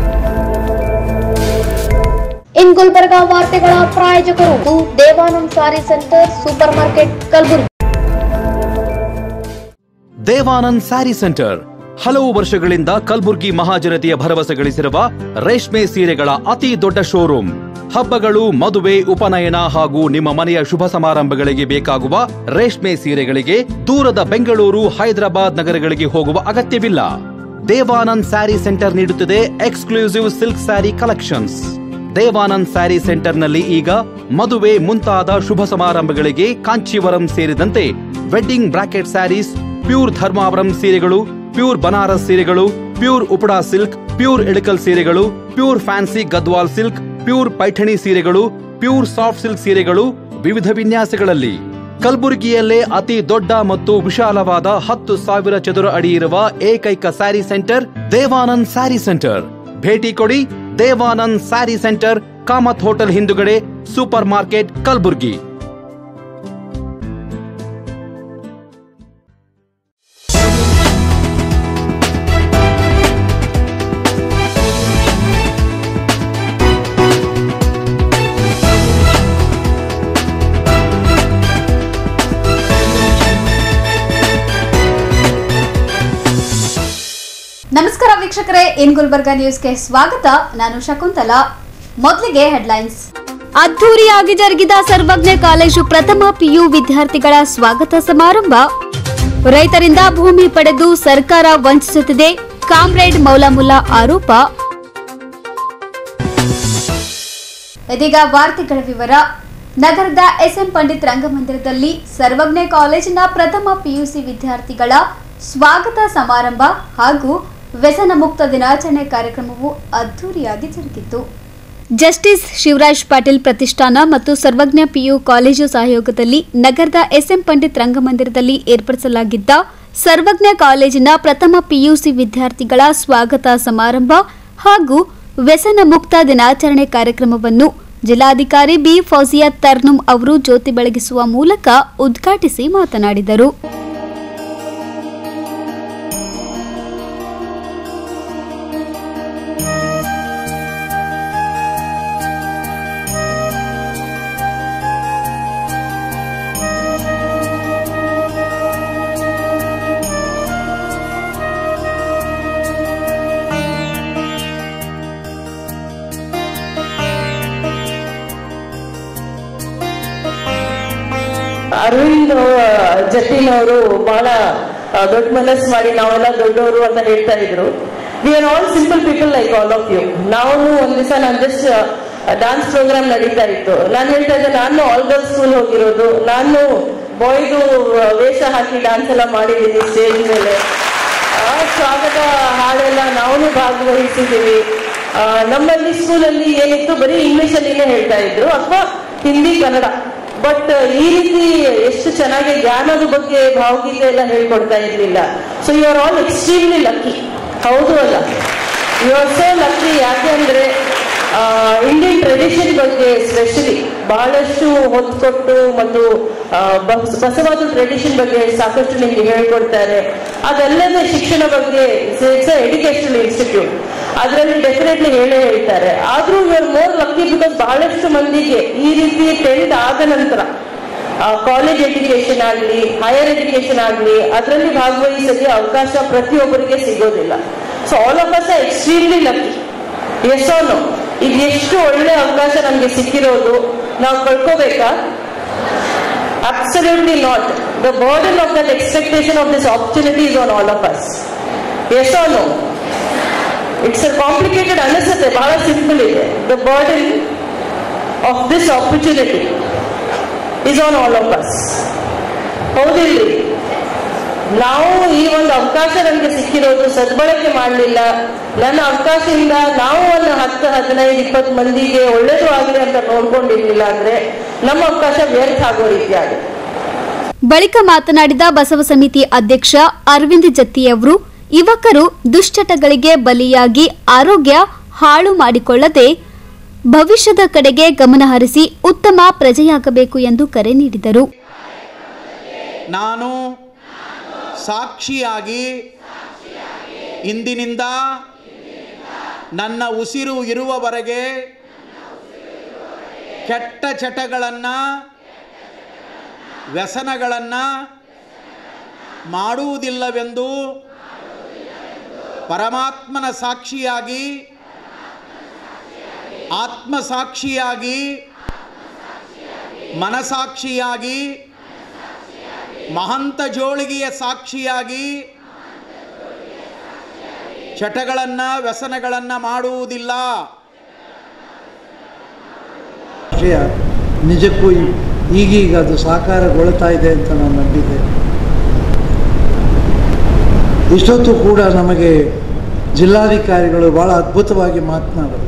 ಇನ್ ಗುಲ್ಬರ್ಗ ವಾರ್ತೆಗಳ ಪ್ರಾಯೋಜಕರು ಇದು Devanand sari centre super market Kalaburagi Devanand sari centre ಹಲವು ವರ್ಷಗಳಿಂದ ಕಲ್ಬುರ್ಗಿ ಮಹಾಜನತೆಯ ಭರವಸೆ ಗಳಿಸಿರುವ ರೇಷ್ಮೆ ಸೀರೆಗಳ ಅತಿ ದೊಡ್ಡ ಶೋರೂಮ್ ಹಬ್ಬಗಳು ಮದುವೆ ಉಪನಯನ ಹಾಗೂ ನಿಮ್ಮ ಮನೆಯ ಶುಭ ಸಮಾರಂಭಗಳಿಗೆ ಬೇಕಾಗುವ ರೇಷ್ಮೆ ಸೀರೆಗಳಿಗೆ ದೂರದ ಬೆಂಗಳೂರು ಹೈದರಾಬಾದ್ ನಗರಗಳಿಗೆ ಹೋಗುವ ಅಗತ್ಯವಿಲ್ಲ ದೇವಾನಂದ್ ಸ್ಯಾರಿ ಸೆಂಟರ್ ನೀಡುತ್ತಿದೆ exclusive silk sari collections Devanand sari ಸೆಂಟರ್ನಲ್ಲಿ ಈಗ ಮದುವೆ ಮುಂತಾದ ಶುಭ ಸಮಾರಂಭಗಳಿಗೆ ಕಾಂಚೀವರಂ ಸೇರಿದಂತೆ wedding bracket saris pure Dharmavaram ಸೀರೆಗಳು ಪ್ಯೂರ್ ಬನಾರಸ್ ಸೀರೆಗಳು pure Uppada silk pure Ilkal ಸೀರೆಗಳು pure fancy Gadwal silk pure Paithani ಸೀರೆಗಳು ಪ್ಯೂರ್ ಸಾಫ್ಟ್ ಸಿಲ್ಕ್ ಸೀರೆಗಳು ವಿವಿಧ ವಿನ್ಯಾಸಗಳಲ್ಲಿ ಕಲಬುರಗಿಯಲ್ಲೇ ಅತಿ ದೊಡ್ಡ ಮತ್ತು ವಿಶಾಲವಾದ ಹತ್ತು ಸಾವಿರ ಚದುರ ಅಡಿ ಇರುವ ಏಕೈಕ ಸ್ಯಾರಿ ಸೆಂಟರ್ ದೇವಾನಂದ್ ಸ್ಯಾರಿ ಸೆಂಟರ್ ಭೇಟಿ ಕೊಡಿ ದೇವಾನಂದ್ ಸ್ಯಾರಿ ಸೆಂಟರ್ ಕಾಮತ್ ಹೋಟೆಲ್ ಹಿಂದುಗಡೆ ಸೂಪರ್ ಮಾರ್ಕೆಟ್ ಕಲಬುರ್ಗಿ ನಮಸ್ಕಾರ ವೀಕ್ಷಕರೇ ಇನ್ ಗುಲ್ಬರ್ಗಾ ನ್ಯೂಸ್ಗೆ ಸ್ವಾಗತ ನಾನು ಶಕುಂತಲಾ ಮೊದಲಿಗೆ ಹೆಡ್ಲೈನ್ಸ್ ಅದ್ಧೂರಿಯಾಗಿ ಜರುಗಿದ ಸರ್ವಜ್ಞ ಕಾಲೇಜು ಪ್ರಥಮ ಪಿಯು ವಿದ್ಯಾರ್ಥಿಗಳ ಸ್ವಾಗತ ಸಮಾರಂಭ ರೈತರಿಂದ ಭೂಮಿ ಪಡೆದು ಸರ್ಕಾರ ವಂಚಿಸುತ್ತಿದೆ ಕಾಮ್ರೇಡ್ ಮೌಲಾಮುಲ್ಲಾ ಆರೋಪ ಇದೀಗ ವಾರ್ತೆಗಳ ವಿವರ ನಗರದ ಎಸ್ಎಂ ಪಂಡಿತ್ ರಂಗಮಂದಿರದಲ್ಲಿ ಸರ್ವಜ್ಞ ಕಾಲೇಜಿನ ಪ್ರಥಮ ಪಿಯುಸಿ ವಿದ್ಯಾರ್ಥಿಗಳ ಸ್ವಾಗತ ಸಮಾರಂಭ ಹಾಗೂ ವ್ಯಸನ ಮುಕ್ತ ದಿನಾಚರಣೆ ಕಾರ್ಯಕ್ರಮವು ಅದ್ದೂರಿಯಾಗಿ ಜರುಗಿತು ಜಸ್ಟಿಸ್ ಶಿವರಾಜ್ ಪಾಟೀಲ್ ಪ್ರತಿಷ್ಠಾನ ಮತ್ತು ಸರ್ವಜ್ಞ ಪಿಯು ಕಾಲೇಜು ಸಹಯೋಗದಲ್ಲಿ ನಗರದ ಎಸ್ಎಂ ಪಂಡಿತ್ ರಂಗಮಂದಿರದಲ್ಲಿ ಏರ್ಪಡಿಸಲಾಗಿದ್ದ ಸರ್ವಜ್ಞ ಕಾಲೇಜಿನ ಪ್ರಥಮ ಪಿಯುಸಿ ವಿದ್ಯಾರ್ಥಿಗಳ ಸ್ವಾಗತ ಸಮಾರಂಭ ಹಾಗೂ ವ್ಯಸನ ಮುಕ್ತ ದಿನಾಚರಣೆ ಕಾರ್ಯಕ್ರಮವನ್ನು ಜಿಲ್ಲಾಧಿಕಾರಿ ಬಿ ಫೌಜಿಯಾ ತರ್ನುಂ ಅವರು ಜ್ಯೋತಿ ಬೆಳಗಿಸುವ ಮೂಲಕ ಉದ್ಘಾಟಿಸಿ ಮಾತನಾಡಿದರು ಅರವಿಂದ್ ಜತಿನ್ ಅವರು ಬಹಳ ಆ, ದೊಡ್ಡ ಮನಸ್ಸು ಮಾಡಿ ನಾವೆಲ್ಲ ದೊಡ್ಡವರು ಅಂತ ಹೇಳ್ತಾ ಇದ್ರು we are all simple people like all of you ನಾವು ಒಂದ್ ದಿವಸ ನಾನು ಜಸ್ಟ್ ಡಾನ್ಸ್ ಪ್ರೋಗ್ರಾಮ್ ನಡೀತಾ ಇತ್ತು ನಾನು ಹೇಳ್ತಾ ಇದ್ದೆ ನಾನು ಆಲ್ ಗರ್ಲ್ಸ್ ಸ್ಕೂಲ್ ಹೋಗಿರೋದು ನಾನು ಬಾಯ್ದು ವೇಷ ಹಾಕಿ ಡಾನ್ಸ್ ಎಲ್ಲ ಮಾಡಿದ್ದೀನಿ ಸ್ಟೇಜ್ ಮೇಲೆ ಆ ಸ್ವಾಗತ ಹಾಡೆಲ್ಲ ನಾವು ಭಾಗವಹಿಸಿದ್ದೀವಿ ಆ, ನಮ್ಮಲ್ಲಿ ಸ್ಕೂಲಲ್ಲಿ ಏನಿತ್ತು ಬರೀ ಇಂಗ್ಲಿಷ್ ಅಲ್ಲಿನೇ ಹೇಳ್ತಾ ಇದ್ರು ಅಥವಾ ಹಿಂದಿ ಕನ್ನಡ ಬಟ್ ಈ ರೀತಿ ಎಷ್ಟು ಚೆನ್ನಾಗಿ ಜ್ಞಾನದ ಬಗ್ಗೆ ಭಾವಗೀತೆ ಎಲ್ಲ ಹೇಳ್ಕೊಡ್ತಾ ಇರ್ಲಿಲ್ಲ so you are all extremely lucky ಹೌದು ಅಲ್ಲ ಯು ಆರ್ ಸೋ ಲಕ್ಕಿ ಯಾಕೆ ಅಂದ್ರೆ ಇಂಡಿಯನ್ ಟ್ರೆಡಿಷನ್ ಬಗ್ಗೆ ಸ್ಪೆಷಲಿ ಬಹಳಷ್ಟು ಹೊತ್ತು ಕೊಟ್ಟು ಮತ್ತು ಆ, ಬಸ್- ಬಸವಾದ ಟ್ರೆಡಿಷನ್ ಬಗ್ಗೆ ಸಾಕಷ್ಟು ನಿಮ್ಗೆ ಹೇಳ್ಕೊಡ್ತಾರೆ ಅದಲ್ಲದೆ ಶಿಕ್ಷಣ ಬಗ್ಗೆ ಇಟ್ಸ್ ಎಜುಕೇಶನಲ್ ಇನ್ಸ್ಟಿಟ್ಯೂಟ್ ಅದರಲ್ಲಿ ಡೆಫಿನೆಟ್ಲಿ ಹೇಳೇ ಹೇಳ್ತಾರೆ ಆದ್ರೂ you are more lucky because ಬಹಳಷ್ಟು ಮಂದಿಗೆ ಈ ರೀತಿ ಟೆಂತ್ ಆದ ನಂತರ ಕಾಲೇಜ್ ಎಜುಕೇಶನ್ ಆಗಲಿ ಹೈಯರ್ ಎಜುಕೇಶನ್ ಆಗಲಿ ಅದರಲ್ಲಿ ಭಾಗವಹಿಸೋಕೆ ಅವಕಾಶ ಪ್ರತಿಯೊಬ್ಬರಿಗೆ ಸಿಗೋದಿಲ್ಲ so all of us extremely lucky yes no ಇದು ಎಷ್ಟು ಒಳ್ಳೆ ಅವಕಾಶ ನಮ್ಗೆ ಸಿಕ್ಕಿರೋದು ನಾವು ಕಳ್ಕೋಬೇಕಾ absolutely not the burden of that expectation of this opportunity is on all of us yes no it's complicated ಅನಿಸುತ್ತೆ ಬಹಳ ಸಿಂಪಲ್ ಇದೆ the burden of this opportunity is on all of us ಹೌದಿಲ್ರಿ ನಾವು ಈ ಒಂದು ಅವಕಾಶ ನಮ್ಗೆ ಸಿಕ್ಕಿರೋದು ಸದ್ಬಳಕೆ ಮಾಡಲಿಲ್ಲ ನನ್ನ ಅವಕಾಶದಿಂದ ನಾವು ಒಂದು ಹತ್ತು ಹದಿನೈದು ಇಪ್ಪತ್ತು ಮಂದಿಗೆ ಒಳ್ಳೇದು ಆಗಲಿ ಅಂತ ನೋಡ್ಕೊಂಡಿರ್ಲಿಲ್ಲ ಅಂದ್ರೆ ನಮ್ಮ ಅವಕಾಶ ವ್ಯರ್ಥ ಆಗೋ ರೀತಿ ಆಗುತ್ತೆ ಬಳಿಕ ಮಾತನಾಡಿದ ಬಸವ ಸಮಿತಿ ಅಧ್ಯಕ್ಷ ಅರವಿಂದ್ ಜತ್ತಿಯವರು ಯುವಕರು ದುಶ್ಚಟಗಳಿಗೆ ಬಲಿಯಾಗಿ ಆರೋಗ್ಯ ಹಾಳು ಮಾಡಿಕೊಳ್ಳದೆ ಭವಿಷ್ಯದ ಕಡೆಗೆ ಗಮನ ಹರಿಸಿ ಉತ್ತಮ ಪ್ರಜೆಯಾಗಬೇಕು ಎಂದು ಕರೆ ನೀಡಿದರು ನಾನು ಸಾಕ್ಷಿಯಾಗಿ ಇಂದಿನಿಂದ ನನ್ನ ಉಸಿರು ಇರುವವರೆಗೆ ಕೆಟ್ಟ ಚಟಗಳನ್ನು ವ್ಯಸನಗಳನ್ನು ಮಾಡುವುದಿಲ್ಲವೆಂದು ಪರಮಾತ್ಮನ ಸಾಕ್ಷಿಯಾಗಿ ಆತ್ಮಸಾಕ್ಷಿಯಾಗಿ ಮನಸಾಕ್ಷಿಯಾಗಿ ಮಹಂತ ಜೋಳಿಗೆಯ ಸಾಕ್ಷಿಯಾಗಿ ಚಟಗಳನ್ನು ವ್ಯಸನಗಳನ್ನು ಮಾಡುವುದಿಲ್ಲ ವಿಷಯ ನಿಜಕ್ಕೂ ಈ- ಈಗೀಗ ಅದು ಸಾಕಾರಗೊಳ್ತಾ ಇದೆ ಅಂತ ನಾನು ನಂಬಿದ್ದೆ ಇಷ್ಟೊತ್ತು ಕೂಡ ನಮಗೆ ಜಿಲ್ಲಾಧಿಕಾರಿಗಳು ಭಾಳ ಅದ್ಭುತವಾಗಿ ಮಾತನಾಡೋದು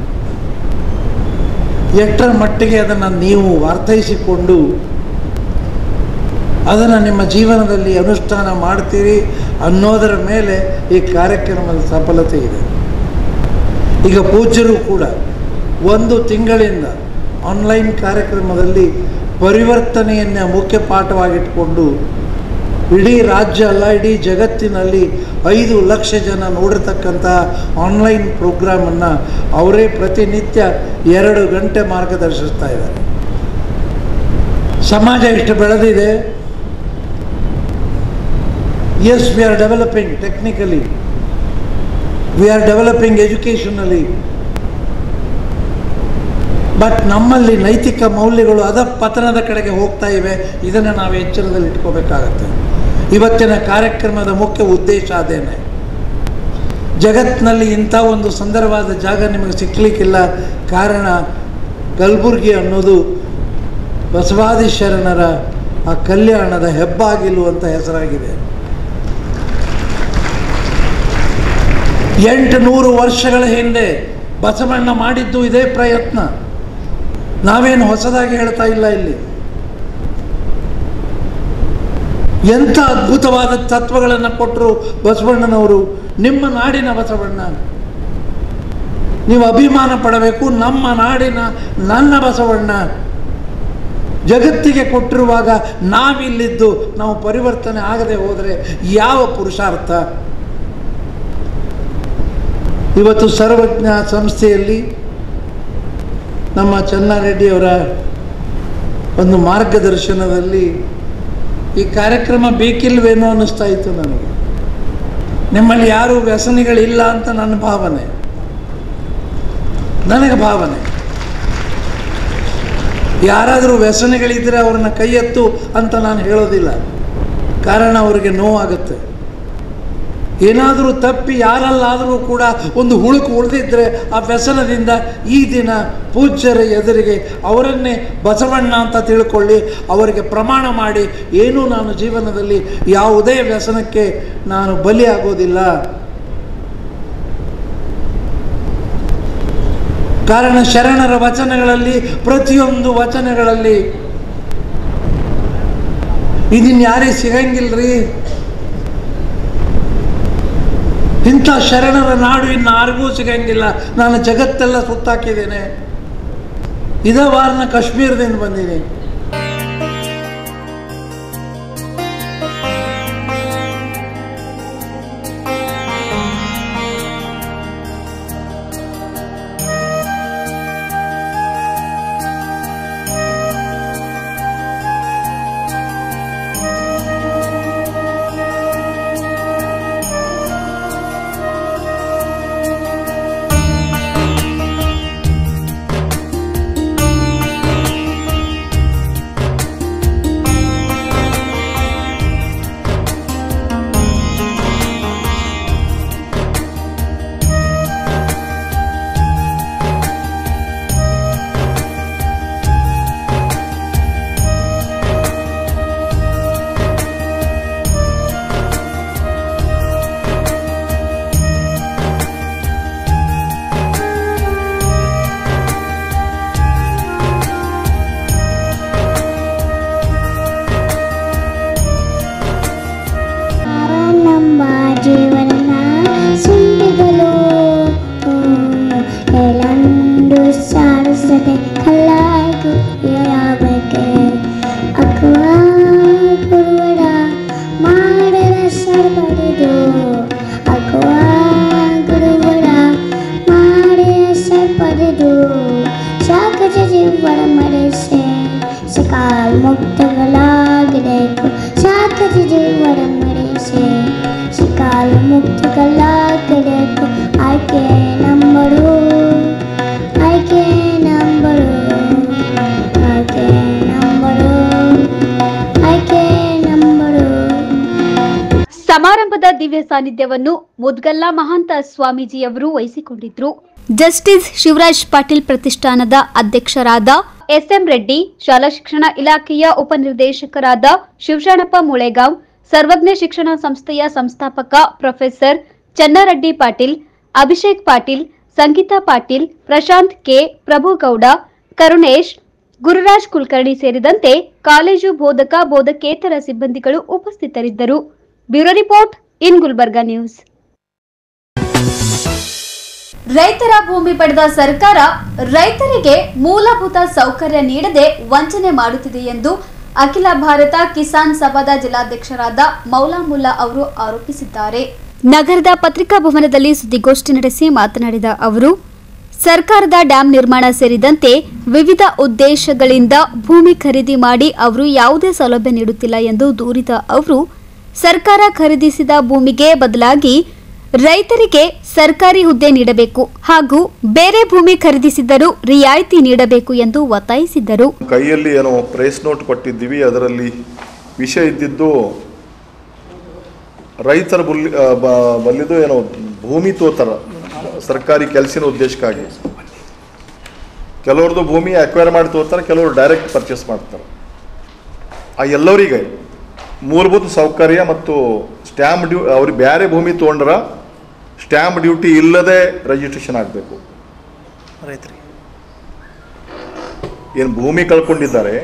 ಎಷ್ಟರ ಮಟ್ಟಿಗೆ ಅದನ್ನು ನೀವು ಅರ್ಥೈಸಿಕೊಂಡು ಅದನ್ನು ನಿಮ್ಮ ಜೀವನದಲ್ಲಿ ಅನುಷ್ಠಾನ ಮಾಡ್ತೀರಿ ಅನ್ನೋದರ ಮೇಲೆ ಈ ಕಾರ್ಯಕ್ರಮದ ಸಫಲತೆ ಇದೆ ಈಗ ಪೂಜ್ಯರು ಕೂಡ ಒಂದು ತಿಂಗಳಿಂದ ಆನ್ಲೈನ್ ಕಾರ್ಯಕ್ರಮದಲ್ಲಿ ಪರಿವರ್ತನೆಯನ್ನೇ ಮುಖ್ಯ ಪಾಠವಾಗಿಟ್ಕೊಂಡು ಇಡೀ ರಾಜ್ಯ ಅಲ್ಲ ಇಡೀ ಜಗತ್ತಿನಲ್ಲಿ ಐದು ಲಕ್ಷ ಜನ ನೋಡಿರ್ತಕ್ಕಂಥ ಆನ್ಲೈನ್ ಪ್ರೋಗ್ರಾಮನ್ನು ಅವರೇ ಪ್ರತಿನಿತ್ಯ ಎರಡು ಗಂಟೆ ಮಾರ್ಗದರ್ಶಿಸ್ತಾ ಇದ್ದಾರೆ ಸಮಾಜ ಎಷ್ಟು ಬೆಳೆದಿದೆ yes we are developing technically we are developing educationally but ನಮ್ಮಲ್ಲಿ ನೈತಿಕ ಮೌಲ್ಯಗಳು ಅದ ಪತನದ ಕಡೆಗೆ ಹೋಗ್ತಾ ಇವೆ ಇದನ್ನು ನಾವು ಎಚ್ಚರದಲ್ಲಿ ಇಟ್ಕೋಬೇಕಾಗತ್ತೆ ಇವತ್ತಿನ ಕಾರ್ಯಕ್ರಮದ ಮುಖ್ಯ ಉದ್ದೇಶ ಅದೇನೆ ಜಗತ್ತಿನಲ್ಲಿ ಇಂಥ ಒಂದು ಸುಂದರವಾದ ಜಾಗ ನಿಮಗೆ ಸಿಕ್ಕಲಿಕ್ಕಿಲ್ಲ ಕಾರಣ ಕಲಬುರ್ಗಿ ಅನ್ನೋದು ಬಸವಾದಿ ಶರಣರ ಆ ಕಲ್ಯಾಣದ ಹೆಬ್ಬಾಗಿಲು ಅಂತ ಹೆಸರಾಗಿದೆ ಎಂಟು ನೂರು ವರ್ಷಗಳ ಹಿಂದೆ ಬಸವಣ್ಣ ಮಾಡಿದ್ದು ಇದೇ ಪ್ರಯತ್ನ ನಾವೇನು ಹೊಸದಾಗಿ ಹೇಳ್ತಾ ಇಲ್ಲ ಇಲ್ಲಿ ಎಂಥ ಅದ್ಭುತವಾದ ತತ್ವಗಳನ್ನು ಕೊಟ್ಟರು ಬಸವಣ್ಣನವರು ನಿಮ್ಮ ನಾಡಿನ ಬಸವಣ್ಣ ನೀವು ಅಭಿಮಾನ ಪಡಬೇಕು ನಮ್ಮ ನಾಡಿನ ನನ್ನ ಬಸವಣ್ಣ ಜಗತ್ತಿಗೆ ಕೊಟ್ಟಿರುವಾಗ ನಾವಿಲ್ಲಿದ್ದು ನಾವು ಪರಿವರ್ತನೆ ಆಗದೆ ಹೋದರೆ ಯಾವ ಪುರುಷಾರ್ಥ ಇವತ್ತು ಸರ್ವಜ್ಞ ಸಂಸ್ಥೆಯಲ್ಲಿ ನಮ್ಮ ಚೆನ್ನಾರೆಡ್ಡಿಯವರ ಒಂದು ಮಾರ್ಗದರ್ಶನದಲ್ಲಿ ಈ ಕಾರ್ಯಕ್ರಮ ಬೇಕಿಲ್ವೇನೋ ಅನ್ನಿಸ್ತಾ ಇತ್ತು ನನಗೆ ನಿಮ್ಮಲ್ಲಿ ಯಾರೂ ವ್ಯಸನಿಗಳಿಲ್ಲ ಅಂತ ನನ್ನ ಭಾವನೆ ನನಗೆ ಭಾವನೆ ಯಾರಾದರೂ ವ್ಯಸನಿಗಳಿದ್ದರೆ ಅವ್ರನ್ನ ಕೈ ಎತ್ತು ಅಂತ ನಾನು ಹೇಳೋದಿಲ್ಲ ಕಾರಣ ಅವರಿಗೆ ನೋವಾಗುತ್ತೆ ಏನಾದರೂ ತಪ್ಪಿ ಯಾರಲ್ಲಾದರೂ ಕೂಡ ಒಂದು ಹುಳುಕು ಉಳಿದಿದ್ದರೆ ಆ ವ್ಯಸನದಿಂದ ಈ ದಿನ ಪೂಜ್ಯರ ಎದುರಿಗೆ ಅವರನ್ನೇ ಬಸವಣ್ಣ ಅಂತ ತಿಳ್ಕೊಳ್ಳಿ ಅವರಿಗೆ ಪ್ರಮಾಣ ಮಾಡಿ ಏನೂ ನಾನು ಜೀವನದಲ್ಲಿ ಯಾವುದೇ ವ್ಯಸನಕ್ಕೆ ನಾನು ಬಲಿಯಾಗೋದಿಲ್ಲ ಕಾರಣ ಶರಣರ ವಚನಗಳಲ್ಲಿ ಪ್ರತಿಯೊಂದು ವಚನಗಳಲ್ಲಿ ಇದನ್ನ ಯಾರೇ ಸಿಗಂಗಿಲ್ರಿ ಇಂಥ ಶರಣರ ನಾಡು ಇನ್ನು ಯಾರಿಗೂ ಸಿಗಂಗಿಲ್ಲ ನಾನು ಜಗತ್ತೆಲ್ಲ ಸುತ್ತಾಕಿದ್ದೇನೆ ಇದೇ ವಾರನ ಕಾಶ್ಮೀರದಿಂದ ಬಂದೀನಿ ಸಮಾರಂಭದ ದಿವ್ಯ ಸಾನ್ನಿಧ್ಯವನ್ನು ಮುದ್ಗಲ್ಲ ಮಹಾಂತ ಸ್ವಾಮೀಜಿಯವರು ವಹಿಸಿಕೊಂಡಿದ್ರು ಜಸ್ಟಿಸ್ ಶಿವರಾಜ್ ಪಾಟೀಲ್ ಪ್ರತಿಷ್ಠಾನದ ಅಧ್ಯಕ್ಷರಾದ ಎಸ್ಎಂ ರೆಡ್ಡಿ ಶಾಲಾ ಶಿಕ್ಷಣ ಇಲಾಖೆಯ ಉಪನಿರ್ದೇಶಕರಾದ ಶಿವಶರಣಪ್ಪ ಮುಳೆಗಾಂವ್ ಸರ್ವಜ್ಞ ಶಿಕ್ಷಣ ಸಂಸ್ಥೆಯ ಸಂಸ್ಥಾಪಕ ಪ್ರೊಫೆಸರ್ ಚನ್ನಾರೆಡ್ಡಿ ಪಾಟೀಲ್ ಅಭಿಷೇಕ್ ಪಾಟೀಲ್ ಸಂಗೀತಾ ಪಾಟೀಲ್ ಪ್ರಶಾಂತ್ ಕೆ ಪ್ರಭುಗೌಡ ಕರುಣೇಶ್ ಗುರುರಾಜ್ ಕುಲಕರ್ಣಿ ಸೇರಿದಂತೆ ಕಾಲೇಜು ಬೋಧಕ ಬೋಧಕೇತರ ಸಿಬ್ಬಂದಿಗಳು ಉಪಸ್ಥಿತರಿದ್ದರು bureau report in Gulbarga news ರೈತರ ಭೂಮಿ ಪಡೆದ ಸರ್ಕಾರ ರೈತರಿಗೆ ಮೂಲಭೂತ ಸೌಕರ್ಯ ನೀಡದೆ ವಂಚನೆ ಮಾಡುತ್ತಿದೆ ಎಂದು ಅಖಿಲ ಭಾರತ ಕಿಸಾನ್ ಸಭಾದ ಜಿಲ್ಲಾಧ್ಯಕ್ಷರಾದ ಮೌಲಾಮುಲ್ಲಾ ಅವರು ಆರೋಪಿಸಿದ್ದಾರೆ ನಗರದ ಪತ್ರಿಕಾ ಭವನದಲ್ಲಿ ಸುದ್ದಿಗೋಷ್ಠಿ ನಡೆಸಿ ಮಾತನಾಡಿದ ಅವರು ಸರ್ಕಾರದ ಡ್ಯಾಂ ನಿರ್ಮಾಣ ಸೇರಿದಂತೆ ವಿವಿಧ ಉದ್ದೇಶಗಳಿಂದ ಭೂಮಿ ಖರೀದಿ ಮಾಡಿ ಅವರು ಯಾವುದೇ ಸೌಲಭ್ಯ ನೀಡುತ್ತಿಲ್ಲ ಎಂದು ದೂರಿದ ಅವರು ಸರ್ಕಾರ ಖರೀದಿಸಿದ ಭೂಮಿಗೆ ಬದಲಾಗಿ ರೈತರಿಗೆ ಸರ್ಕಾರಿ ಹುದ್ದೆ ನೀಡಬೇಕು ಹಾಗೂ ಬೇರೆ ಭೂಮಿ ಖರೀದಿಸಿದರೂ ರಿಯಾಯಿತಿ ನೀಡಬೇಕು ಎಂದು ಒತ್ತಾಯಿಸಿದ್ದರು ಕೈಯಲ್ಲಿ ಏನೋ ಪ್ರೆಸ್ ನೋಟ್ ಕೊಟ್ಟಿದ್ದೀವಿ ಅದರಲ್ಲಿ ವಿಷಯ ಇದ್ದಿದ್ದು ರೈತರ ಬುಲ್ಲಿ ಆ, ಬ- ಬಲ್ಲಿದು ಏನೋ ಭೂಮಿ ತೋತರ ಸರ್ಕಾರಿ ಕೆಲಸಿನ ಉದ್ದೇಶಕ್ಕಾಗಿ ಕೆಲವ್ರದ್ದು ಭೂಮಿ ಅಕ್ವೈರ್ ಮಾಡಿ ತೋರ್ತಾರೆ ಕೆಲವರು ಡೈರೆಕ್ಟ್ ಪರ್ಚೇಸ್ ಮಾಡ್ತಾರೆ ಆ ಎಲ್ಲರಿಗೆ ಮೂಲಭೂತ ಸೌಕರ್ಯ ಮತ್ತು ಸ್ಟ್ಯಾಂಪ್ ಡ್ಯೂ ಅವ್ರಿಗೆ ಬೇರೆ ಭೂಮಿ ತೊಗೊಂಡ್ರ ಸ್ಟ್ಯಾಂಪ್ ಡ್ಯೂಟಿ ಇಲ್ಲದೆ ರಿಜಿಸ್ಟ್ರೇಷನ್ ಆಗಬೇಕು ರೈತರಿಗೆ ಏನು ಭೂಮಿ ಕಳ್ಕೊಂಡಿದ್ದಾರೆ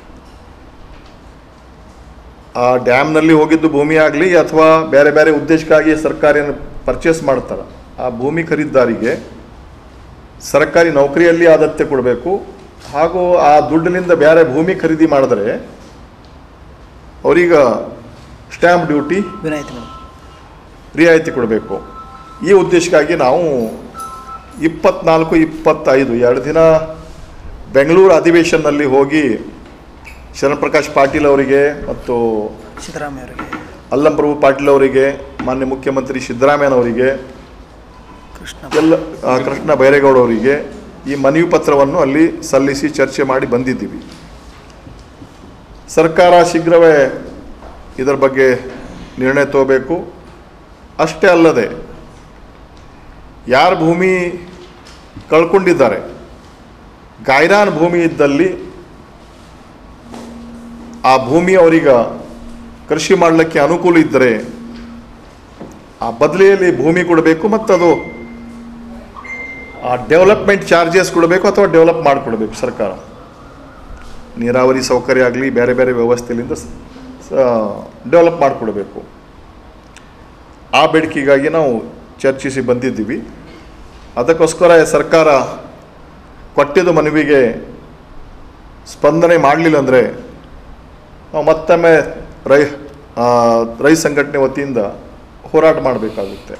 ಆ ಡ್ಯಾಮ್ನಲ್ಲಿ ಹೋಗಿದ್ದು ಭೂಮಿ ಆಗಲಿ ಅಥವಾ ಬೇರೆ ಬೇರೆ ಉದ್ದೇಶಕ್ಕಾಗಿ ಸರ್ಕಾರಿಯನ್ನು ಪರ್ಚೇಸ್ ಮಾಡ್ತಾರೆ ಆ ಭೂಮಿ ಖರೀದಿದಾರಿಗೆ ಸರ್ಕಾರಿ ನೌಕರಿಯಲ್ಲಿ ಆದತ್ತೆ ಕೊಡಬೇಕು ಹಾಗೂ ಆ ದುಡ್ಡಿನಿಂದ ಬೇರೆ ಭೂಮಿ ಖರೀದಿ ಮಾಡಿದ್ರೆ ಅವರೀಗ ಸ್ಟ್ಯಾಂಪ್ ಡ್ಯೂಟಿ ವಿನಾಯಿತಿ ಮೇಡಮ್ ರಿಯಾಯಿತಿ ಕೊಡಬೇಕು ಈ ಉದ್ದೇಶಕ್ಕಾಗಿ ನಾವು ಇಪ್ಪತ್ನಾಲ್ಕು ಇಪ್ಪತ್ತೈದು ಎರಡು ದಿನ ಬೆಂಗಳೂರು ಅಧಿವೇಶನದಲ್ಲಿ ಹೋಗಿ ಶರಣಪ್ರಕಾಶ್ ಪಾಟೀಲ್ ಅವರಿಗೆ ಮತ್ತು ಸಿದ್ದರಾಮಯ್ಯ ಅವರಿಗೆ ಅಲ್ಲಂಪ್ರಭು ಪಾಟೀಲ್ ಅವರಿಗೆ ಮಾನ್ಯ ಮುಖ್ಯಮಂತ್ರಿ ಸಿದ್ದರಾಮಯ್ಯನವರಿಗೆ ಕೃಷ್ಣ ಎಲ್ಲ ಆ, ಕೃಷ್ಣ ಬೈರೇಗೌಡ ಅವರಿಗೆ ಈ ಮನವಿ ಪತ್ರವನ್ನು ಅಲ್ಲಿ ಸಲ್ಲಿಸಿ ಚರ್ಚೆ ಮಾಡಿ ಬಂದಿದ್ದೀವಿ ಸರ್ಕಾರ ಶೀಘ್ರವೇ ಇದರ ಬಗ್ಗೆ ನಿರ್ಣಯ ತಗೋಬೇಕು ಅಷ್ಟೇ ಅಲ್ಲದೆ ಯಾರು ಭೂಮಿ ಕಳ್ಕೊಂಡಿದ್ದಾರೆ ಗಾಯರಾನ್ ಭೂಮಿ ಇದ್ದಲ್ಲಿ ಆ ಭೂಮಿ ಅವರೀಗ ಕೃಷಿ ಮಾಡಲಿಕ್ಕೆ ಅನುಕೂಲ ಇದ್ದರೆ ಆ ಬದಲಿಯಲ್ಲಿ ಭೂಮಿ ಕೊಡಬೇಕು ಮತ್ತು ಅದು ಆ ಡೆವಲಪ್ಮೆಂಟ್ ಚಾರ್ಜಸ್ ಕೊಡಬೇಕು ಅಥವಾ ಡೆವಲಪ್ ಮಾಡಿಕೊಡ್ಬೇಕು ಸರ್ಕಾರ ನೀರಾವರಿ ಸೌಕರ್ಯ ಆಗಲಿ ಬೇರೆ ಬೇರೆ ವ್ಯವಸ್ಥೆಯಿಂದ ಡೆವಲಪ್ ಮಾಡಿಕೊಡ್ಬೇಕು ಆ ಬೇಡಿಕೆಗಾಗಿ ನಾವು ಚರ್ಚಿಸಿ ಬಂದಿದ್ದೀವಿ ಅದಕ್ಕೋಸ್ಕರ ಸರ್ಕಾರ ಕೊಟ್ಟಿದ್ದ ಮನವಿಗೆ ಸ್ಪಂದನೆ ಮಾಡಲಿಲ್ಲ ಅಂದರೆ ನಾವು ಮತ್ತೊಮ್ಮೆ ರೈ ಆ, ರೈ ಸಂಘಟನೆ ವತಿಯಿಂದ ಹೋರಾಟ ಮಾಡಬೇಕಾಗುತ್ತೆ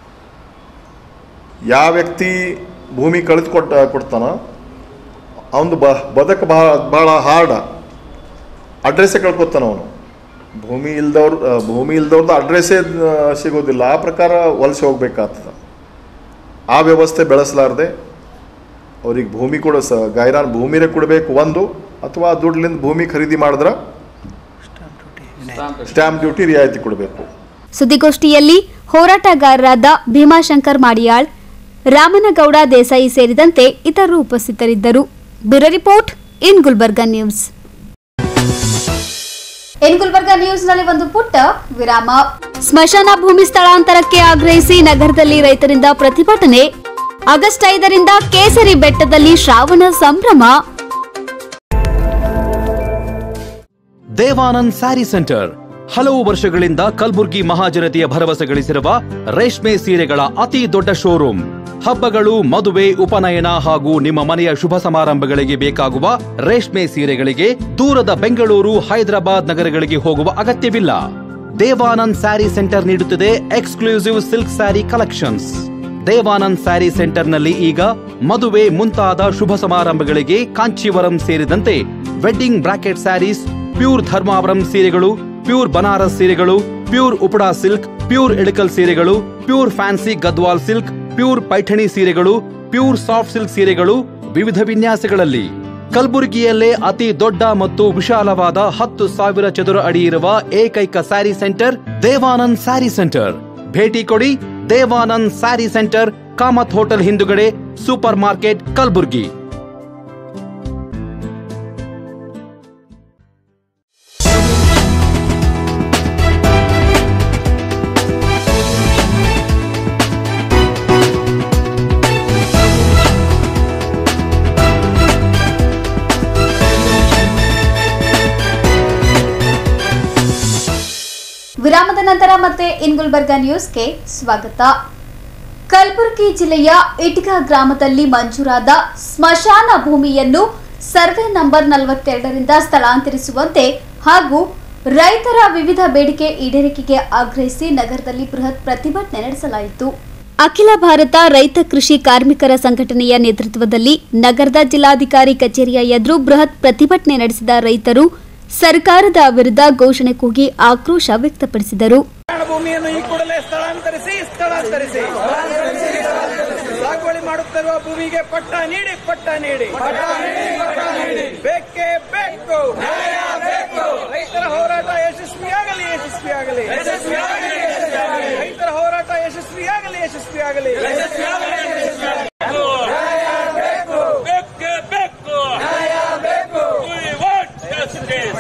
ಯಾವ ವ್ಯಕ್ತಿ ಭೂಮಿ ಕಳೆದುಕೊಟ್ಟ ಕೊಡ್ತಾನೋ ಅವನು ಬ ಬದುಕು ಬಹಳ ಭಾಳ ಹಾರ್ಡ ಅಡ್ರೆಸ್ಸೇ ಕಳ್ಕೊತಾನ ಅವನು ಭೂಮಿ ಇಲ್ದವ್ರು ಆ, ಭೂಮಿ ಇಲ್ದವ್ರದ್ದು ಅಡ್ರೆಸ್ಸೇ ಆ, ಸಿಗೋದಿಲ್ಲ ಆ ಪ್ರಕಾರ ವಲಸೆ ಹೋಗ್ಬೇಕಾಗ್ತದೆ ಆ ವ್ಯವಸ್ಥೆ ಬೆಳೆಸಲಾರ್ದೆ ಅವ್ರಿಗೆ ಭೂಮಿ ಕೊಡೋ ಸ ಗಾಯರಾನ್ ಭೂಮಿನೇ ಕೊಡಬೇಕು ಒಂದು ಅಥವಾ ಆ ದುಡ್ಲಿಂದ ಭೂಮಿ ಖರೀದಿ ಮಾಡಿದ್ರೆ ಸ್ಟಾಂಪ್ ಡ್ಯೂಟಿ ವಿನಾಯಿತಿ ಸ್ಟ್ಯಾಂಪ್ ಡ್ಯೂಟಿ ರಿಯಾಯಿತಿ ಕೊಡಬೇಕು ಸುದ್ದಿಗೋಷ್ಠಿಯಲ್ಲಿ ಹೋರಾಟಗಾರರಾದ ಭೀಮಾಶಂಕರ್ ಮಾಡಿಯಾಳ್ ರಾಮನಗೌಡ ದೇಸಾಯಿ ಸೇರಿದಂತೆ ಇತರರು ಉಪಸ್ಥಿತರಿದ್ದರು bureau report in Gulbarga news in Gulbarga ನ್ಯೂಸ್ನಲ್ಲಿ ಒಂದು ಪುಟ್ಟ ವಿರಾಮ ಸ್ಮಶಾನ ಭೂಮಿ ಸ್ಥಳಾಂತರಕ್ಕೆ ಆಗ್ರಹಿಸಿ ನಗರದಲ್ಲಿ ರೈತರಿಂದ ಪ್ರತಿಭಟನೆ ಆಗಸ್ಟ್ ಐದರಿಂದ ಕೇಸರಿ ಬೆಟ್ಟದಲ್ಲಿ ಶ್ರಾವಣ ಸಂಭ್ರಮ ದೇವಾನಂದ್ ಸ್ಯಾರಿ ಸೆಂಟರ್ ಹಲವು ವರ್ಷಗಳಿಂದ ಕಲ್ಬುರ್ಗಿ ಮಹಾಜನತೆಯ ಭರವಸೆ ಗಳಿಸಿರುವ ರೇಷ್ಮೆ ಸೀರೆಗಳ ಅತಿ ದೊಡ್ಡ ಶೋರೂಮ್ ಹಬ್ಬಗಳು ಮದುವೆ ಉಪನಯನ ಹಾಗೂ ನಿಮ್ಮ ಮನೆಯ ಶುಭ ಸಮಾರಂಭಗಳಿಗೆ ಬೇಕಾಗುವ ರೇಷ್ಮೆ ಸೀರೆಗಳಿಗೆ ದೂರದ ಬೆಂಗಳೂರು ಹೈದರಾಬಾದ್ ನಗರಗಳಿಗೆ ಹೋಗುವ ಅಗತ್ಯವಿಲ್ಲ ದೇವಾನಂದ್ ಸ್ಯಾರಿ ಸೆಂಟರ್ ನೀಡುತ್ತಿದೆ exclusive silk sari collections Devanand sari ಸೆಂಟರ್ನಲ್ಲಿ ಈಗ ಮದುವೆ ಮುಂತಾದ ಶುಭ ಸಮಾರಂಭಗಳಿಗೆ ಕಾಂಚೀವರಂ ಸೇರಿದಂತೆ wedding bracket saris pure Dharmavaram ಸೀರೆಗಳು ಪ್ಯೂರ್ ಬನಾರಸ್ ಸೀರೆಗಳು pure Uppada silk pure Ilkal ಸೀರೆಗಳು pure fancy Gadwal silk pure Paithani ಸೀರೆಗಳು ಪ್ಯೂರ್ ಸಾಫ್ಟ್ ಸಿಲ್ಕ್ ಸೀರೆಗಳು ವಿವಿಧ ವಿನ್ಯಾಸಗಳಲ್ಲಿ ಕಲಬುರಗಿಯಲ್ಲೇ ಅತಿ ದೊಡ್ಡ ಮತ್ತು ವಿಶಾಲವಾದ ಹತ್ತು ಸಾವಿರ ಚದುರ ಅಡಿ ಇರುವ ಏಕೈಕ ಸ್ಯಾರಿ ಸೆಂಟರ್ ದೇವಾನಂದ್ ಸ್ಯಾರಿ ಸೆಂಟರ್ ಭೇಟಿ ಕೊಡಿ ದೇವಾನಂದ್ ಸ್ಯಾರಿ ಸೆಂಟರ್ ಕಾಮತ್ ಹೋಟೆಲ್ ಹಿಂದುಗಡೆ ಸೂಪರ್ ಮಾರ್ಕೆಟ್ ಕಲಬುರ್ಗಿ ವಿರಾಮದ ನಂತರ ಮತ್ತೆ ಇನ್ ಗುಲ್ಬರ್ಗಾ ನ್ಯೂಸ್ಗೆ ಸ್ವಾಗತ ಕಲಬುರಗಿ ಜಿಲ್ಲೆಯ ಇಟ್ಗ ಗ್ರಾಮದಲ್ಲಿ ಮಂಜೂರಾದ ಸ್ಮಶಾನ ಭೂಮಿಯನ್ನು ಸರ್ವೆ ನಂಬರ್ ನಲವತ್ತೆರಡರಿಂದ ಸ್ಥಳಾಂತರಿಸುವಂತೆ ಹಾಗೂ ರೈತರ ವಿವಿಧ ಬೇಡಿಕೆ ಈಡೇರಿಕೆಗೆ ಆಗ್ರಹಿಸಿ ನಗರದಲ್ಲಿ ಬೃಹತ್ ಪ್ರತಿಭಟನೆ ನಡೆಸಲಾಯಿತು ಅಖಿಲ ಭಾರತ ರೈತ ಕೃಷಿ ಕಾರ್ಮಿಕರ ಸಂಘಟನೆಯ ನೇತೃತ್ವದಲ್ಲಿ ನಗರದ ಜಿಲ್ಲಾಧಿಕಾರಿ ಕಚೇರಿಯ ಎದುರು ಬೃಹತ್ ಪ್ರತಿಭಟನೆ ನಡೆಸಿದ ರೈತರು ಸರ್ಕಾರದ ವಿರುದ್ಧ ಘೋಷಣೆ ಕೂಗಿ ಆಕ್ರೋಶ ವ್ಯಕ್ತಪಡಿಸಿದರು ಭೂಮಿಯನ್ನು ಈ ಕೂಡಲೇ ಸ್ಥಳಾಂತರಿಸಿ ಸ್ಥಳಾಂತರಿಸಿ ಸಾಗುವಳಿ ಮಾಡುತ್ತಿರುವ ಭೂಮಿಗೆ ಪಟ್ಟ ನೀಡಿ ಪಟ್ಟ ನೀಡಿ ಬೇಕೇ ಬೇಕು ರೈತರ ಹೋರಾಟ ಯಶಸ್ವಿಯಾಗಲಿ ಯಶಸ್ವಿಯಾಗಲಿ ರೈತರ ಹೋರಾಟ ಯಶಸ್ವಿಯಾಗಲಿ ಯಶಸ್ವಿಯಾಗಲಿ ಬೇಕೇ ಬೇಕು We want justice.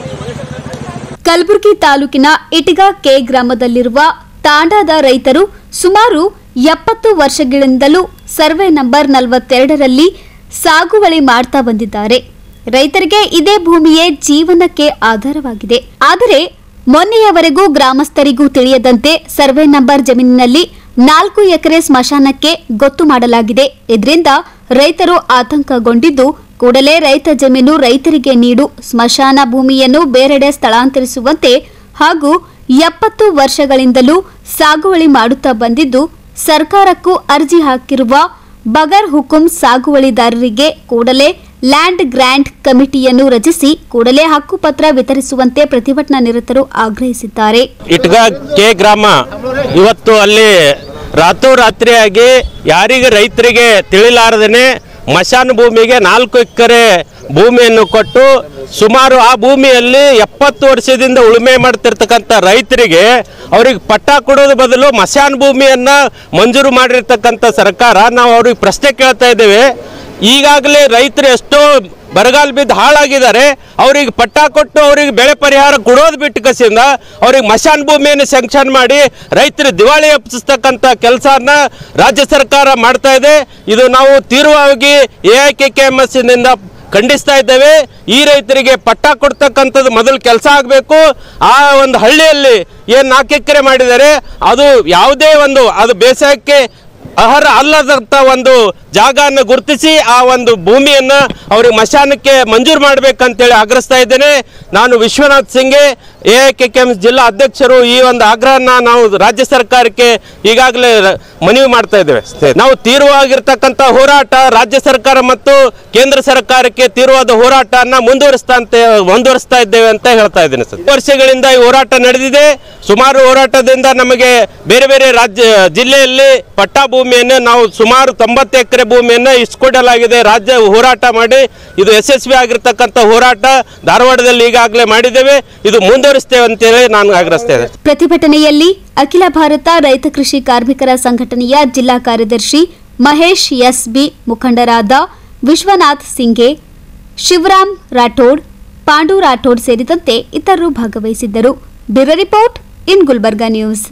ಕಲಬುರಗಿ ತಾಲೂಕಿನ ಇಟಗ ಕೆ ಗ್ರಾಮದಲ್ಲಿರುವ ತಾಂಡಾದ ರೈತರು ಸುಮಾರು ಎಪ್ಪತ್ತು ವರ್ಷಗಳಿಂದಲೂ ಸರ್ವೆ ನಂಬರ್ ನಲವತ್ತೆರಡರಲ್ಲಿ ಸಾಗುವಳಿ ಮಾಡ್ತಾ ಬಂದಿದ್ದಾರೆ ರೈತರಿಗೆ ಇದೇ ಭೂಮಿಯೇ ಜೀವನಕ್ಕೆ ಆಧಾರವಾಗಿದೆ ಆದರೆ ಮೊನ್ನೆಯವರೆಗೂ ಗ್ರಾಮಸ್ಥರಿಗೂ ತಿಳಿಯದಂತೆ ಸರ್ವೆ ನಂಬರ್ ಜಮೀನಿನಲ್ಲಿ ನಾಲ್ಕು ಎಕರೆ ಸ್ಮಶಾನಕ್ಕೆ ಗೊತ್ತು ಮಾಡಲಾಗಿದೆ ಇದರಿಂದ ರೈತರು ಆತಂಕಗೊಂಡಿದ್ದು ಕೂಡಲೇ ರೈತ ಜಮೀನು ರೈತರಿಗೆ ನೀಡು ಸ್ಮಶಾನ ಭೂಮಿಯನ್ನು ಬೇರೆಡೆ ಸ್ಥಳಾಂತರಿಸುವಂತೆ ಹಾಗೂ ಎಪ್ಪತ್ತು ವರ್ಷಗಳಿಂದಲೂ ಸಾಗುವಳಿ ಮಾಡುತ್ತಾ ಬಂದಿದ್ದು ಸರ್ಕಾರಕ್ಕೂ ಅರ್ಜಿ ಹಾಕಿರುವ ಬಗರ್ ಹುಕುಂ ಸಾಗುವಳಿದಾರರಿಗೆ ಕೂಡಲೇ ಲ್ಯಾಂಡ್ ಗ್ರ್ಯಾಂಟ್ ಕಮಿಟಿಯನ್ನು ರಚಿಸಿ ಕೂಡಲೇ ಹಕ್ಕುಪತ್ರ ವಿತರಿಸುವಂತೆ ಪ್ರತಿಭಟನಾ ನಿರತರು ಆಗ್ರಹಿಸಿದ್ದಾರೆ ಇಟ್ಗ ಕೆ ಗ್ರಾಮ ಇವತ್ತು ಅಲ್ಲಿ ರಾತ್ರೋರಾತ್ರಿಯಾಗಿ ಯಾರಿಗೆ ರೈತರಿಗೆ ತಿಳಿಲಾರದೇನೆ ಮಶಾನ ಭೂಮಿಗೆ ನಾಲ್ಕು ಎಕರೆ ಭೂಮಿಯನ್ನು ಕೊಟ್ಟು ಸುಮಾರು ಆ ಭೂಮಿಯಲ್ಲಿ ಎಪ್ಪತ್ತು ವರ್ಷದಿಂದ ಉಳುಮೆ ಮಾಡ್ತಿರ್ತಕ್ಕಂಥ ರೈತರಿಗೆ ಅವ್ರಿಗೆ ಪಟ್ಟ ಕೊಡೋದ್ರ ಬದಲು ಮಶಾನ ಭೂಮಿಯನ್ನ ಮಂಜೂರು ಮಾಡಿರ್ತಕ್ಕಂಥ ಸರ್ಕಾರ ನಾವು ಅವ್ರಿಗೆ ಪ್ರಶ್ನೆ ಕೇಳ್ತಾ ಇದ್ದೇವೆ ಈಗಾಗಲೇ ರೈತರು ಎಷ್ಟೋ ಬರಗಾಲ ಬಿದ್ದು ಹಾಳಾಗಿದ್ದಾರೆ ಅವ್ರಿಗೆ ಪಟ್ಟ ಕೊಟ್ಟು ಅವ್ರಿಗೆ ಬೆಳೆ ಪರಿಹಾರ ಕೊಡೋದು ಬಿಟ್ಟು ಕಸಿಂದ ಅವ್ರಿಗೆ ಮಶಾನ್ ಭೂಮಿಯನ್ನು ಸ್ಯಾಂಕ್ಷನ್ ಮಾಡಿ ರೈತರು ದಿವಾಳಿ ಎಪ್ಪಿಸ್ತಕ್ಕಂಥ ಕೆಲಸನ ರಾಜ್ಯ ಸರ್ಕಾರ ಮಾಡ್ತಾ ಇದೆ ಇದು ನಾವು ತೀವ್ರವಾಗಿ A I K K M S ನಿಂದ ಖಂಡಿಸ್ತಾ ಇದ್ದೇವೆ ಈ ರೈತರಿಗೆ ಪಟ್ಟ ಕೊಡ್ತಕ್ಕಂಥದ್ದು ಮೊದಲು ಕೆಲಸ ಆಗಬೇಕು ಆ ಒಂದು ಹಳ್ಳಿಯಲ್ಲಿ ಏನು ನಾಲ್ಕು ಎಕರೆ ಮಾಡಿದ್ದಾರೆ ಅದು ಯಾವುದೇ ಒಂದು ಅದು ಬೇಸಾಯಕ್ಕೆ ಅರ್ಹ ಅಲ್ಲದಂತ ಒಂದು ಜಾಗವನ್ನು ಗುರುತಿಸಿ ಆ ಒಂದು ಭೂಮಿಯನ್ನ ಅವ್ರಿಗೆ ಮಶಾನಕ್ಕೆ ಮಂಜೂರು ಮಾಡಬೇಕಂತೇಳಿ ಆಗ್ರಹಿಸ್ತಾ ಇದ್ದೇನೆ ನಾನು Vishwanath Singe A K K M ಜಿಲ್ಲಾ ಅಧ್ಯಕ್ಷರು ಈ ಒಂದು ಆಗ್ರಹನ ನಾವು ರಾಜ್ಯ ಸರ್ಕಾರಕ್ಕೆ ಈಗಾಗಲೇ ರ- ಮನವಿ ಮಾಡ್ತಾ ಇದ್ದೇವೆ ನಾವು ತೀವ್ರವಾಗಿರ್ತಕ್ಕಂಥ ಹೋರಾಟ ರಾಜ್ಯ ಸರ್ಕಾರ ಮತ್ತು ಕೇಂದ್ರ ಸರ್ಕಾರಕ್ಕೆ ತೀವ್ರವಾದ ಹೋರಾಟನ ಮುಂದುವರಿಸ್ತಾ ಅಂತ ಮುಂದುವರಿಸ್ತಾ ಇದ್ದೇವೆ ಅಂತ ಹೇಳ್ತಾ ಇದ್ದೇನೆ ಸರ್ ವರ್ಷಗಳಿಂದ ಈ ಹೋರಾಟ ನಡೆದಿದೆ ಸುಮಾರು ಹೋರಾಟದಿಂದ ನಮಗೆ ಬೇರೆ ಬೇರೆ ರಾಜ್ಯ ಜಿಲ್ಲೆಯಲ್ಲಿ ಪಟ್ಟಾ ಭೂಮಿಯನ್ನು ನಾವು ಸುಮಾರು ತೊಂಬತ್ತು ಎಕರೆ ಭೂಮಿಯನ್ನು ಇಸ್ಕೊಡಲಾಗಿದೆ ರಾಜ್ಯ ಹೋರಾಟ ಮಾಡಿ ಇದು ಯಶಸ್ವಿ ಆಗಿರ್ತಕ್ಕಂಥ ಹೋರಾಟ ಧಾರವಾಡದಲ್ಲಿ ಈಗಾಗಲೇ ಮಾಡಿದ್ದೇವೆ ಇದು ಮುಂದುವರಿಸ್ತೇವೆ ಅಂತೇಳಿ ನಾನು ಆಗ್ರಹಿಸ್ತೇನೆ ಪ್ರತಿಭಟನೆಯಲ್ಲಿ ಅಖಿಲ ಭಾರತ ರೈತ ಕೃಷಿ ಕಾರ್ಮಿಕರ ಸಂಘಟನೆಯ ಜಿಲ್ಲಾ ಕಾರ್ಯದರ್ಶಿ ಮಹೇಶ್ ಎಸ್ ಬಿ ಮುಖಂಡರಾದ ವಿಶ್ವನಾಥ್ ಸಿಂಘೆ ಶಿವರಾಮ್ ರಾಠೋಡ್ ಪಾಂಡು ರಾಠೋಡ್ ಸೇರಿದಂತೆ ಇತರರು ಭಾಗವಹಿಸಿದ್ದರು bureau report in Gulbarga news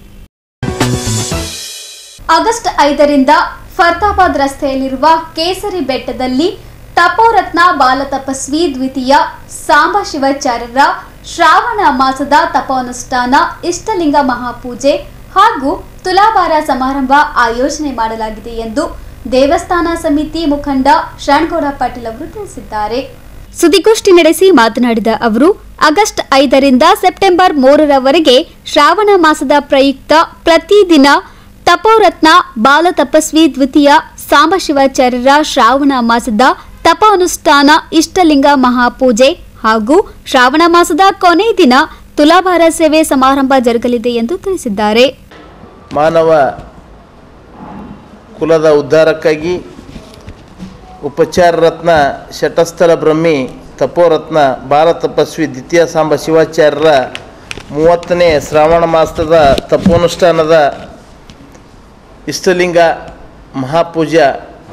August ಐದರಿಂದ ಫರ್ತಾಬಾದ್ ರಸ್ತೆಯಲ್ಲಿರುವ ಕೇಸರಿ ಬೆಟ್ಟದಲ್ಲಿ ತಪೋರತ್ನ ಬಾಲತಪಸ್ವಿ ದ್ವಿತೀಯ ಸಾಂಬ ಶಿವಾಚಾರ್ಯರ ಶ್ರಾವಣ ಮಾಸದ ತಪೋನುಷ್ಠಾನ ಇಷ್ಟಲಿಂಗ ಮಹಾಪೂಜೆ ಹಾಗೂ ತುಲಾಭಾರ ಸಮಾರಂಭ ಆಯೋಜನೆ ಮಾಡಲಾಗಿದೆ ಎಂದು ದೇವಸ್ಥಾನ ಸಮಿತಿ ಮುಖಂಡ ಶರಣಗೌಡ ಪಾಟೀಲ್ ಅವರು ತಿಳಿಸಿದ್ದಾರೆ ಸುದ್ದಿಗೋಷ್ಠಿ ನಡೆಸಿ ಮಾತನಾಡಿದ ಅವರು ಆಗಸ್ಟ್ ಐದರಿಂದ ಸೆಪ್ಟೆಂಬರ್ ಮೂರರವರೆಗೆ ಶ್ರಾವಣ ಮಾಸದ ಪ್ರಯುಕ್ತ ಪ್ರತಿದಿನ ತಪೋರತ್ನ ಬಾಲ ತಪಸ್ವಿ ದ್ವಿತೀಯ ಸಾಂಬಶಿವಾಚಾರ್ಯರ ಶ್ರಾವಣ ಮಾಸದ ತಪ ಅನುಷ್ಠಾನ ಇಷ್ಟಲಿಂಗ ಮಹಾಪೂಜೆ ಹಾಗೂ ಶ್ರಾವಣ ಮಾಸದ ಕೊನೆ ದಿನ ತುಲಾಭಾರ ಸೇವೆ ಸಮಾರಂಭ ಜರುಗಲಿದೆ ಎಂದು ತಿಳಿಸಿದ್ದಾರೆ ಮಾನವ ಕುಲದ ಉದ್ಧಾರಕ್ಕಾಗಿ ಉಪಚಾರ ರತ್ನ ಶಟಸ್ಥಲ ಬ್ರಹ್ಮಿ ತಪೋರತ್ನ ಬಾಲ ತಪಸ್ವಿ ದ್ವಿತೀಯ ಸಾಂಬ ಶಿವಾಚಾರ್ಯರ ಮೂವತ್ತನೇ ಶ್ರಾವಣ ಮಾಸದ ತಪೋನುಷ್ಠಾನದ ಇಷ್ಟಲಿಂಗ ಮಹಾಪೂಜಾ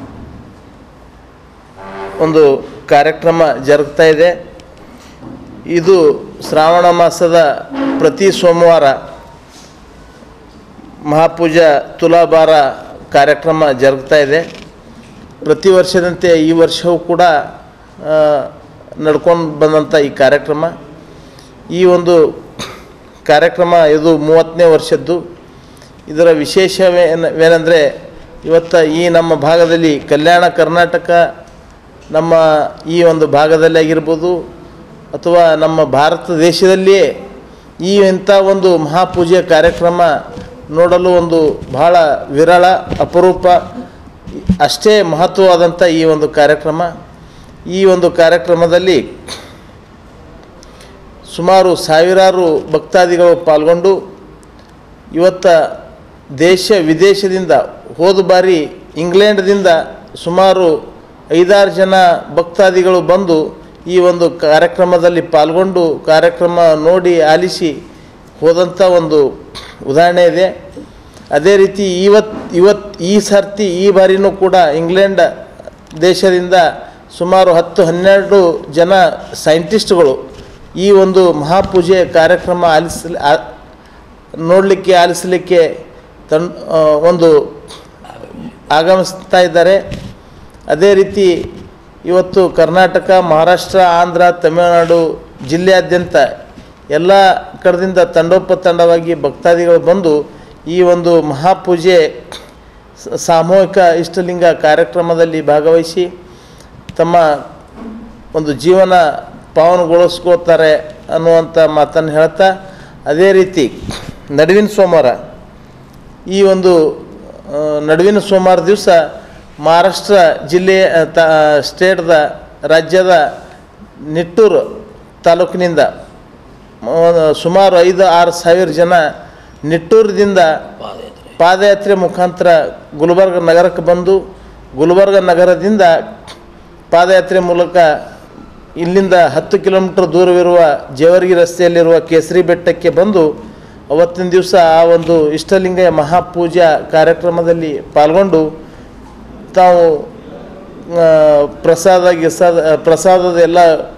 ಒಂದು ಕಾರ್ಯಕ್ರಮ ಜರುಗ್ತಾ ಇದೆ ಇದು ಶ್ರಾವಣ ಮಾಸದ ಪ್ರತಿ ಸೋಮವಾರ ಮಹಾಪೂಜಾ ತುಲಾಭಾರ ಕಾರ್ಯಕ್ರಮ ಜರುಗ್ತಾ ಇದೆ ಪ್ರತಿ ವರ್ಷದಂತೆ ಈ ವರ್ಷವೂ ಕೂಡ ನಡ್ಕೊಂಡು ಬಂದಂಥ ಈ ಕಾರ್ಯಕ್ರಮ ಈ ಒಂದು ಕಾರ್ಯಕ್ರಮ ಇದು ಮೂವತ್ತನೇ ವರ್ಷದ್ದು ಇದರ ವಿಶೇಷವೇನೇನೆಂದರೆ ಇವತ್ತು ಈ ನಮ್ಮ ಭಾಗದಲ್ಲಿ ಕಲ್ಯಾಣ ಕರ್ನಾಟಕ ನಮ್ಮ ಈ ಒಂದು ಭಾಗದಲ್ಲಿ ಆಗಿರ್ಬೋದು ಅಥವಾ ನಮ್ಮ ಭಾರತ ದೇಶದಲ್ಲಿಯೇ ಈ ಇಂಥ ಒಂದು ಮಹಾಪೂಜೆ ಕಾರ್ಯಕ್ರಮ ನೋಡಲು ಒಂದು ಬಹಳ ವಿರಳ ಅಪರೂಪ ಅಷ್ಟೇ ಮಹತ್ವವಾದಂಥ ಈ ಒಂದು ಕಾರ್ಯಕ್ರಮ ಈ ಒಂದು ಕಾರ್ಯಕ್ರಮದಲ್ಲಿ ಸುಮಾರು ಸಾವಿರಾರು ಭಕ್ತಾದಿಗಳು ಪಾಲ್ಗೊಂಡು ಇವತ್ತ ದೇಶ ವಿದೇಶದಿಂದ ಹೋದ ಬಾರಿ ಇಂಗ್ಲೆಂಡ್ದಿಂದ ಸುಮಾರು ಐದಾರು ಜನ ಭಕ್ತಾದಿಗಳು ಬಂದು ಈ ಒಂದು ಕಾರ್ಯಕ್ರಮದಲ್ಲಿ ಪಾಲ್ಗೊಂಡು ಕಾರ್ಯಕ್ರಮ ನೋಡಿ ಆಲಿಸಿ ಹೋದಂಥ ಒಂದು ಉದಾಹರಣೆ ಇದೆ ಅದೇ ರೀತಿ ಇವತ್ತು ಇವತ್ತು ಈ ಸರ್ತಿ ಈ ಬಾರಿನೂ ಕೂಡ ಇಂಗ್ಲೆಂಡ್ ದೇಶದಿಂದ ಸುಮಾರು ಹತ್ತು ಹನ್ನೆರಡು ಜನ ಸೈಂಟಿಸ್ಟ್ಗಳು ಈ ಒಂದು ಮಹಾಪೂಜೆ ಕಾರ್ಯಕ್ರಮ ಆಲಿಸಲಿ ನೋಡಲಿಕ್ಕೆ ಆಲಿಸಲಿಕ್ಕೆ ತನ್ ಒಂದು ಆಗಮಿಸ್ತಾ ಇದ್ದಾರೆ ಅದೇ ರೀತಿ ಇವತ್ತು ಕರ್ನಾಟಕ ಮಹಾರಾಷ್ಟ್ರ ಆಂಧ್ರ ತಮಿಳುನಾಡು ಜಿಲ್ಲೆಯಾದ್ಯಂತ ಎಲ್ಲ ಕಡೆದಿಂದ ತಂಡೋಪತಂಡವಾಗಿ ಭಕ್ತಾದಿಗಳು ಬಂದು ಈ ಒಂದು ಮಹಾಪೂಜೆ ಸಾಮೂಹಿಕ ಇಷ್ಟಲಿಂಗ ಕಾರ್ಯಕ್ರಮದಲ್ಲಿ ಭಾಗವಹಿಸಿ ತಮ್ಮ ಒಂದು ಜೀವನ ಪಾವನಗೊಳಿಸ್ಕೋತಾರೆ ಅನ್ನುವಂಥ ಮಾತನ್ನು ಹೇಳ್ತಾ ಅದೇ ರೀತಿ ನಡುವಿನ ಸೋಮವಾರ ಈ ಒಂದು ನಡುವಿನ ಸೋಮವಾರ ದಿವಸ ಮಹಾರಾಷ್ಟ್ರ ಜಿಲ್ಲೆಯ ತ ಸ್ಟೇಟ್ದ ರಾಜ್ಯದ ನಿಟ್ಟೂರು ತಾಲೂಕಿನಿಂದ ಸುಮಾರು ಐದು ಆರು ಸಾವಿರ ಜನ ನಿಟ್ಟೂರದಿಂದ ಪಾದಯಾತ್ರೆ ಮುಖಾಂತರ ಗುಲ್ಬರ್ಗ ನಗರಕ್ಕೆ ಬಂದು ಗುಲ್ಬರ್ಗ ನಗರದಿಂದ ಪಾದಯಾತ್ರೆ ಮೂಲಕ ಇಲ್ಲಿಂದ ಹತ್ತು ಕಿಲೋಮೀಟ್ರ್ ದೂರವಿರುವ ಜೇವರ್ಗಿ ರಸ್ತೆಯಲ್ಲಿರುವ ಕೇಸರಿ ಬೆಟ್ಟಕ್ಕೆ ಬಂದು ಅವತ್ತಿನ ದಿವಸ ಆ ಒಂದು ಇಷ್ಟಲಿಂಗ ಮಹಾಪೂಜಾ ಕಾರ್ಯಕ್ರಮದಲ್ಲಿ ಪಾಲ್ಗೊಂಡು ತಾವು ಪ್ರಸಾದ ಗಿಸಾದ ಪ್ರಸಾದದ ಎಲ್ಲ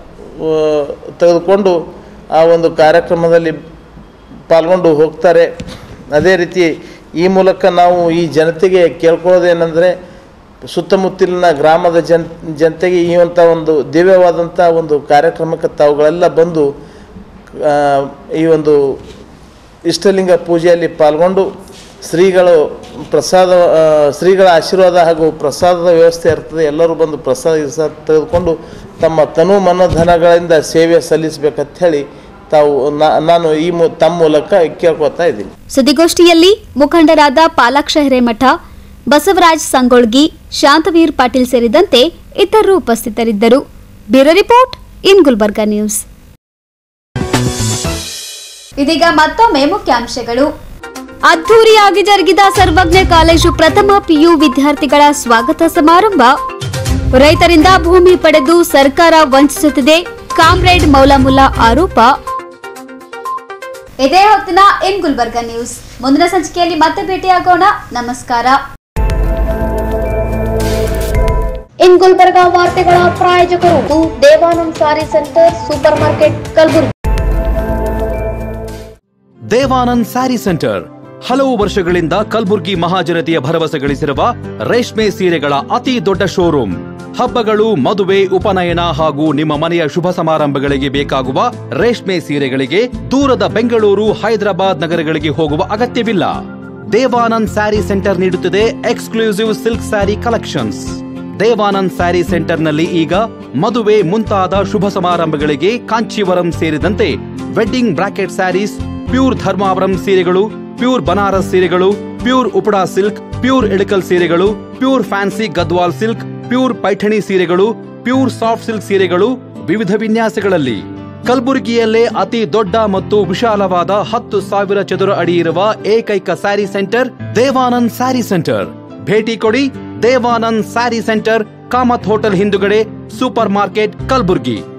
ತೆಗೆದುಕೊಂಡು ಆ ಒಂದು ಕಾರ್ಯಕ್ರಮದಲ್ಲಿ ಪಾಲ್ಗೊಂಡು ಹೋಗ್ತಾರೆ ಅದೇ ರೀತಿ ಈ ಮೂಲಕ ನಾವು ಈ ಜನತೆಗೆ ಕೇಳ್ಕೊಳ್ಳೋದೇನೆಂದರೆ ಸುತ್ತಮುತ್ತಲಿನ ಗ್ರಾಮದ ಜನ್ ಜನತೆಗೆ ಈ ಅಂಥ ಒಂದು ದಿವ್ಯವಾದಂಥ ಒಂದು ಕಾರ್ಯಕ್ರಮಕ್ಕೆ ತಾವುಗಳೆಲ್ಲ ಬಂದು ಈ ಒಂದು ಇಷ್ಟಲಿಂಗ ಪೂಜೆಯಲ್ಲಿ ಪಾಲ್ಗೊಂಡು ಶ್ರೀಗಳು ಪ್ರಸಾದ ಶ್ರೀಗಳ ಆಶೀರ್ವಾದ ಹಾಗೂ ಪ್ರಸಾದದ ವ್ಯವಸ್ಥೆ ಇರ್ತದೆ ಎಲ್ಲರೂ ಬಂದು ಪ್ರಸಾದ ಗಿಸಾದ ತೆಗೆದುಕೊಂಡು ತಮ್ಮ ತನು ಮನಧನಗಳಿಂದ ಸೇವೆ ಸಲ್ಲಿಸಬೇಕಂತ ಹೇಳಿ ತಾವು ನಾನು ಈ ತಮ್ಮ ಮೂಲಕ ಕೇಳ್ಕೊತಾ ಇದ್ದೀನಿ ಸುದ್ದಿಗೋಷ್ಠಿಯಲ್ಲಿ ಮುಖಂಡರಾದ ಪಾಲಾಕ್ಷ ಹಿರೇಮಠ ಬಸವರಾಜ್ ಸಂಗೊಳ್ಗಿ ಶಾಂತವೀರ್ ಪಾಟೀಲ್ ಸೇರಿದಂತೆ ಇತರರು ಉಪಸ್ಥಿತರಿದ್ದರು bureau report in Gulbarga news ಇದೀಗ ಮತ್ತೊಮ್ಮೆ ಮುಖ್ಯಾಂಶಗಳು ಅದ್ಧೂರಿಯಾಗಿ ಜರುಗಿದ ಸರ್ವಜ್ಞ ಕಾಲೇಜು ಪ್ರಥಮ ಪಿಯು ವಿದ್ಯಾರ್ಥಿಗಳ ಸ್ವಾಗತ ಸಮಾರಂಭ ರೈತರಿಂದ ಭೂಮಿ ಪಡೆದು ಸರ್ಕಾರ ವಂಚಿಸುತ್ತಿದೆ ಕಾಮ್ರೇಡ್ ಮೌಲಾಮುಲ್ಲಾ ಆರೋಪ ಇದೇ ಹೊತ್ತಿನ ಇನ್ ಗುಲ್ಬರ್ಗಾ ನ್ಯೂಸ್ ಮುಂದಿನ ಸಂಚಿಕೆಯಲ್ಲಿ ಮತ್ತೆ ಭೇಟಿಯಾಗೋಣ ನಮಸ್ಕಾರ ಇನ್ ಗುಲ್ಬರ್ಗಾ ವಾರ್ತೆಗಳ ಪ್ರಾಯೋಜಕರು Devanand sari centre super market Kalaburagi Devanand sari centre ಹಲವು ವರ್ಷಗಳಿಂದ ಕಲ್ಬುರ್ಗಿ ಮಹಾಜನತೆಯ ಭರವಸೆ ಗಳಿಸಿರುವ ರೇಷ್ಮೆ ಸೀರೆಗಳ ಅತಿ ದೊಡ್ಡ ಶೋರೂಮ್ ಹಬ್ಬಗಳು ಮದುವೆ ಉಪನಯನ ಹಾಗೂ ನಿಮ್ಮ ಮನೆಯ ಶುಭ ಸಮಾರಂಭಗಳಿಗೆ ಬೇಕಾಗುವ ರೇಷ್ಮೆ ಸೀರೆಗಳಿಗೆ ದೂರದ ಬೆಂಗಳೂರು ಹೈದರಾಬಾದ್ ನಗರಗಳಿಗೆ ಹೋಗುವ ಅಗತ್ಯವಿಲ್ಲ ದೇವಾನಂದ್ ಸ್ಯಾರಿ ಸೆಂಟರ್ ನೀಡುತ್ತಿದೆ exclusive silk sari collections Devanand sari ಸೆಂಟರ್ನಲ್ಲಿ ಈಗ ಮದುವೆ ಮುಂತಾದ ಶುಭ ಸಮಾರಂಭಗಳಿಗೆ ಕಾಂಚೀವರಂ ಸೇರಿದಂತೆ wedding bracket saris pure Dharmavaram ಸೀರೆಗಳು ಪ್ಯೂರ್ ಬನಾರಸ್ ಸೀರೆಗಳು pure Uppada silk pure Ilkal ಸೀರೆಗಳು pure fancy Gadwal silk pure Paithani ಸೀರೆಗಳು ಪ್ಯೂರ್ ಸಾಫ್ಟ್ ಸಿಲ್ಕ್ ಸೀರೆಗಳು ವಿವಿಧ ವಿನ್ಯಾಸಗಳಲ್ಲಿ ಕಲಬುರಗಿಯಲ್ಲೇ ಅತಿ ದೊಡ್ಡ ಮತ್ತು ವಿಶಾಲವಾದ ಹತ್ತು ಸಾವಿರ ಚದುರ ಅಡಿ ಇರುವ ಏಕೈಕ ಸ್ಯಾರಿ ಸೆಂಟರ್ ದೇವಾನಂದ್ ಸ್ಯಾರಿ ಸೆಂಟರ್ ಭೇಟಿ ಕೊಡಿ ದೇವಾನಂದ್ ಸ್ಯಾರಿ ಸೆಂಟರ್ ಕಾಮತ್ ಹೋಟೆಲ್ ಹಿಂದುಗಡೆ ಸೂಪರ್ ಮಾರ್ಕೆಟ್ ಕಲಬುರ್ಗಿ